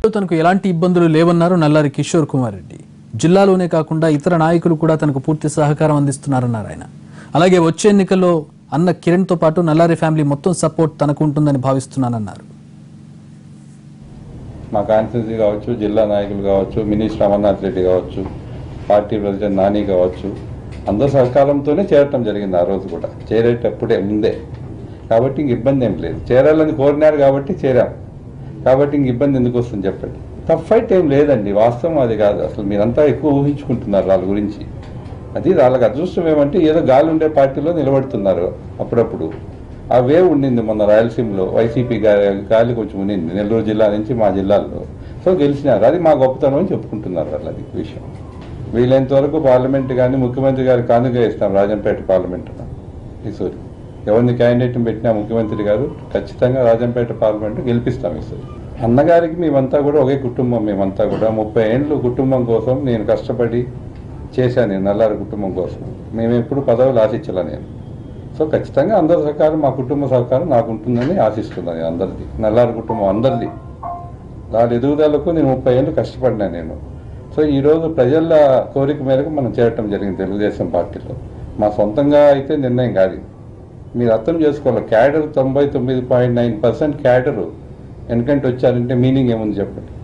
తనకు ఎలాంటి ఇబ్బందులు లేవన్నారు నల్లారి కిషోర్ కుమార్ రెడ్డి జిల్లాలోనే కాకుండా ఇతర నాయకులు కూడా తనకు పూర్తి సహకారం అందిస్తున్నారన్నారు ఆయన అలాగే వచ్చే ఎన్నికల్లో అన్న కిరణ్ తో పాటు నల్లారి ఫ్యామిలీ మొత్తం సపోర్ట్ తనకు ఉంటుందని భావిస్తున్నానన్నారు మా కాన్స్టిట్యూన్సీ కావచ్చు జిల్లా నాయకులు కావచ్చు మినిస్టర్ అమర్నాథ్ రెడ్డి కావచ్చు పార్టీ ప్రెసిడెంట్ నాని కావచ్చు అందరి సహకారంతోనే చేరటం జరిగింది ఆ రోజు కూడా చేరేటప్పుడే ముందే కాబట్టి ఇంక ఇబ్బంది ఏం లేదు చేరాలని కోరినారు కాబట్టి చేరాం కాబట్టి ఇంక ఇబ్బంది ఎందుకు వస్తుంది చెప్పండి టఫ్ ఫైట్ ఏం లేదండి వాస్తవం అది కాదు అసలు మీరంతా ఎక్కువ ఊహించుకుంటున్నారు వాళ్ళ గురించి అది వాళ్ళకి అదృష్టం ఏమంటే ఏదో గాలి ఉండే పార్టీలో నిలబడుతున్నారు అప్పుడప్పుడు ఆ వేవ్ ఉండింది మొన్న రాయలసీమలో వైసీపీ గా- గాలి కొంచెం ఉండింది నెల్లూరు జిల్లా నుంచి మా జిల్లాల్లో సో గెలిచినారు అది మా గొప్పతనం అని చెప్పుకుంటున్నారు వాళ్ళు అది విషయం వీలైనంత వరకు పార్లమెంట్ కానీ ముఖ్యమంత్రి గారు కానుక ఇస్తాం రాజంపేట పార్లమెంటులో ఈసారి ఎవరిని క్యాండిడేట్ని పెట్టినా ముఖ్యమంత్రి గారు ఖచ్చితంగా రాజంపేట పార్లమెంట్ గెలిపిస్తాం ఈసారి అన్నగారికి మేమంతా కూడా ఒకే కుటుంబం మేమంతా కూడా ముప్పై ఏండ్లు కుటుంబం కోసం నేను కష్టపడి చేశాను నేను నల్లారి కుటుంబం కోసం మేము ఎప్పుడు పదవులు ఆశించాల నేను సో ఖచ్చితంగా అందరి సహకారం మా కుటుంబ సహకారం నాకు ఉంటుందని ఆశిస్తున్నాను నేను అందరిది నల్లారి కుటుంబం అందరిది వాళ్ళ ఎదుగుదలకు నేను ముప్పై ఏళ్ళు కష్టపడినా నేను సో ఈరోజు ప్రజల కోరిక మేరకు మనం చేరటం జరిగింది తెలుగుదేశం పార్టీలో మా సొంతంగా అయితే నిర్ణయం కాదు ఇది. మీరు అర్థం చేసుకోవాలి క్యాడర్ తొంభై తొమ్మిది పాయింట్ నైన్ పర్సెంట్ క్యాడరు వెనకంటే వచ్చారంటే మీనింగ్ ఏముంది చెప్పండి